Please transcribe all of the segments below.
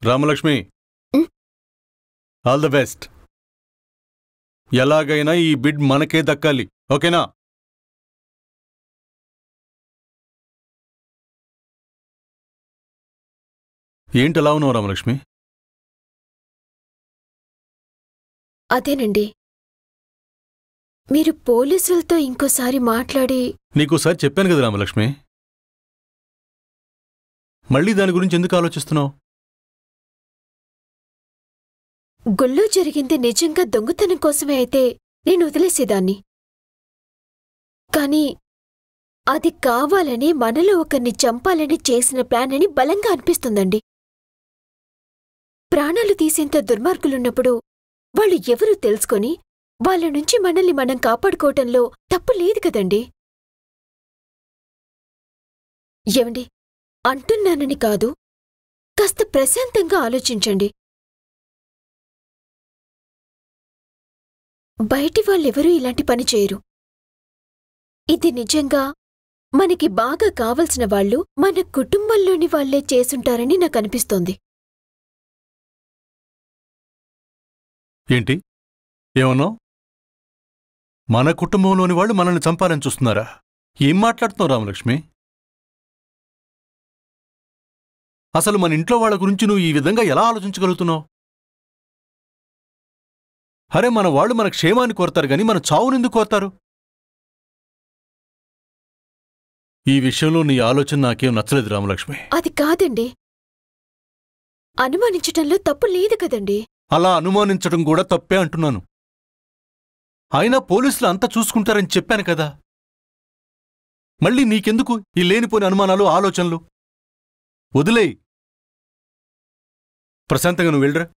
Ramalakshmi um. All the best ఎలాగైనా ఈ bid మనకే దక్కాలి ఓకేనా ఏంటి ఎలా ఉన్నావు రామలక్ష్మి అదేనండి మీరు పోలీసులతో ఇంకోసారి మాట్లాడి నీకోసారి చెప్పాను కదా రామలక్ష్మి మళ్ళీ దాని గురించి ఎందుకు ఆలోచిస్తున్నావు గుళ్ళో జరిగింది నిజంగా దొంగతనం కోసమే అయితే నేను వదిలేసేదాన్ని కాని అది కావాలని మనలో ఒకరిని చంపాలని చేసిన ప్లాన్ అని బలంగా అనిపిస్తుందండి ప్రాణాలు తీసేంత దుర్మార్గులున్నప్పుడు వాళ్ళు ఎవరూ తెలుసుకొని వాళ్ళ నుంచి మనల్ని మనం కాపాడుకోవటంలో తప్పు లేదు కదండి ఏమండి అంటున్నానని కాదు కాస్త ప్రశాంతంగా ఆలోచించండి బయటి వాళ్ళెవరూ ఇలాంటి పని చేయరు ఇది నిజంగా మనకి బాగా కావలసిన వాళ్ళు మన కుటుంబంలోని వాళ్లే చేసుంటారని నాకు అనిపిస్తోంది ఏంటి ఏమన్నావు మన కుటుంబంలోని వాళ్ళు మనల్ని చంపాలని చూస్తున్నారా ఏం మాట్లాడుతున్నావు రామలక్ష్మి అసలు మన ఇంట్లో వాళ్ళ గురించి నువ్వు ఈ విధంగా ఎలా ఆలోచించగలుగుతున్నావు అరే మన వాళ్ళు మన క్షేమాన్ని కోరతారు గాని మన చావునెందుకు కోరతారు ఈ విషయంలో నీ ఆలోచన నాకేం నచ్చలేదు రామలక్ష్మి అది కాదండి అనుమానించటంలో తప్పు లేదు కదండి అలా అనుమానించడం కూడా తప్పే అంటున్నాను అయినా పోలీసులు అంతా చూసుకుంటారని చెప్పాను కదా మళ్ళీ నీకెందుకు ఈ లేనిపోని అనుమానాలు ఆలోచనలు వదిలేయ్ ప్రశాంతంగా నువ్వు వెళ్ళరా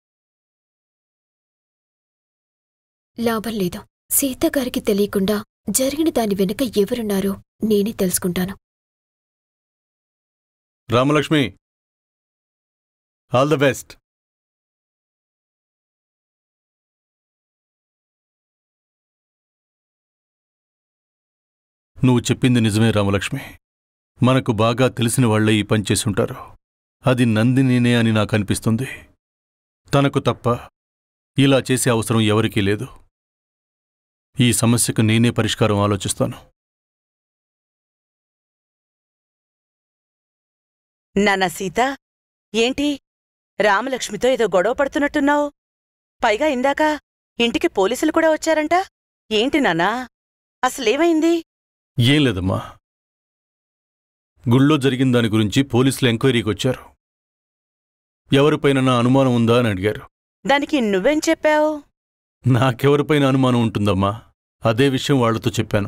లాభం లేదు సీతగారికి తెలియకుండా జరిగిన దాని వెనుక ఎవరున్నారో నేనే తెలుసుకుంటాను రామలక్ష్మి ఆల్ ద బెస్ట్ నువ్వు చెప్పింది నిజమే రామలక్ష్మి మనకు బాగా తెలిసిన వాళ్లే ఈ పని చేసుంటారు అది నందినినే అని నాకు అనిపిస్తుంది తనకు తప్ప ఇలా చేసే అవసరం ఎవరికీ లేదు ఈ సమస్యకు నేనే పరిష్కారం ఆలోచిస్తాను నాన్న సీత ఏంటి రామలక్ష్మితో ఏదో గొడవ పడుతున్నట్టున్నావు పైగా ఇందాక ఇంటికి పోలీసులు కూడా వచ్చారంట ఏంటి నాన్నా అసలేమైంది ఏం లేదమ్మా గుళ్ళో జరిగిన దాని గురించి పోలీసులు ఎంక్వైరీకి వచ్చారు ఎవరిపైన నా అనుమానం ఉందా అని అడిగారు దానికి నువ్వేం చెప్పావు నాకెవరిపైన అనుమానం ఉంటుందమ్మా అదే విషయం వాళ్లతో చెప్పాను